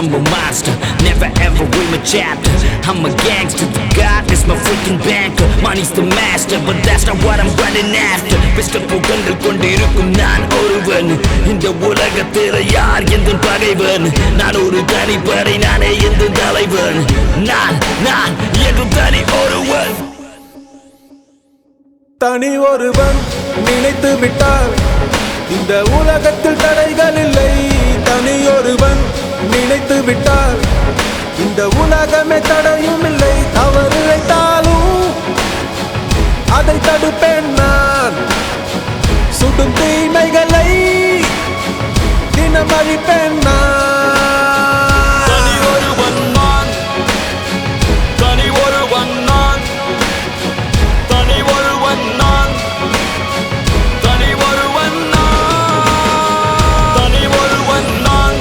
I'm a monster. Never ever read my chapter. I'm a gangster. God is my freaking banker. Money's the master, but that's not what I'm running after. Best புகழ்ந்து கொண்டிருக்கும் நான் ஒருவன் இந்த உலகத்தில் யார் எந்த பகைவன் நான் ஒரு தனிப்படை நானே எந்த தலைவன் நான் நான் என்றும் தனி ஒருவன் தனி ஒருவன் நினைத்து விட்டால் இந்த உலகத்தில் தடைகள் இல்லை தனி ஒருவன் நினைத்து விட்டால் இந்த உலகமே தடையும் இல்லை தவறு இழைத்தாலும் அதை தடுப்பேன் நான் சுடும் தீமைகளை தினம் அழிப்பேன் நான் தனி ஒருவன் நான் தனி ஒருவன் நான் தனி ஒருவன் நான் தனி ஒருவன் நான் தனி ஒருவன் நான்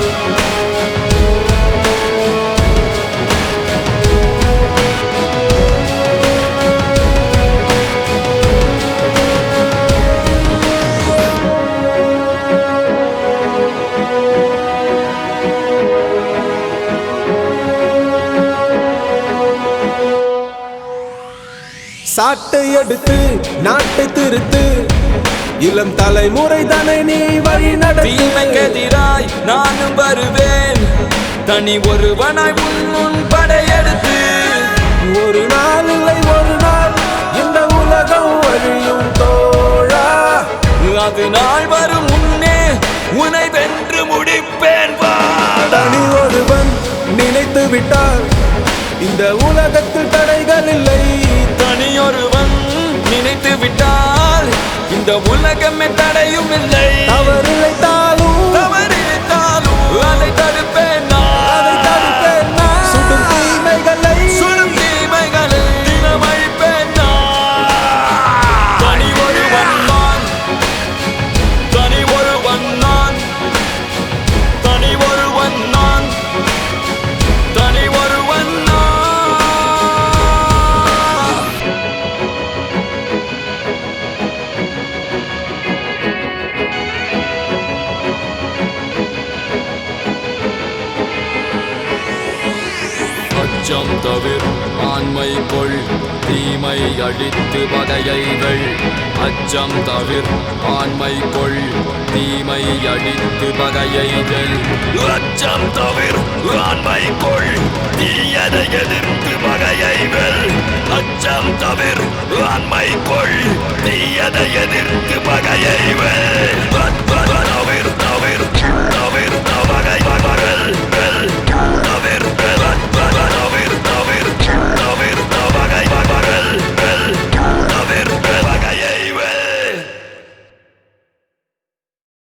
சாட்டை எடுத்து நாட்டை திருத்து இளம் தலைமுறை தானே நீ வழி நடத்து தீமைக்கெதிராய் நானும் வருவேன் தனி ஒருவனாய் உன் முன் படையெடுத்து ஒரு நாள் இல்லை ஒரு நாள் இந்த உலகம் வழியும் தோழா அது நாள் வரும் முன்னே உனை வென்று முடிப்பேன் வாடா தனி ஒருவன் நினைத்து விட்டால் இந்த உலகத்தில் தடைகள் இல்லை தனியொருவன் நினைத்து விட்டால் இந்த உலகமே தடையும் இல்லை தவறு இழைத்தாலும் தவறித்தாலும் அதை தடுப்பேன் அதை நான். தடுப்பேன் நான். சுடும் தீமைகளை சுடும் தீமைகளை தினம் அழிப்பேன் நான். தனி ஒருவன் நான் தனி ஒருவன் நான் தனி ஒருவன் நான் தனி ஒருவன் நான் அச்சம் தவிர ஆண்மை கொள் தீமை அழித்து பகையைகள் அச்சம் தவிர ஆண்மை கொள் தீமை அழித்து பகையைகள் அச்சம் தவிர ஆண்மை கொள் தீயதை எதிர்த்து பகையைகள் அச்சம் தவிர ஆண்மை கொள் தீயதை எதிர்த்து பகையைகள் தவிர தவிர தவிர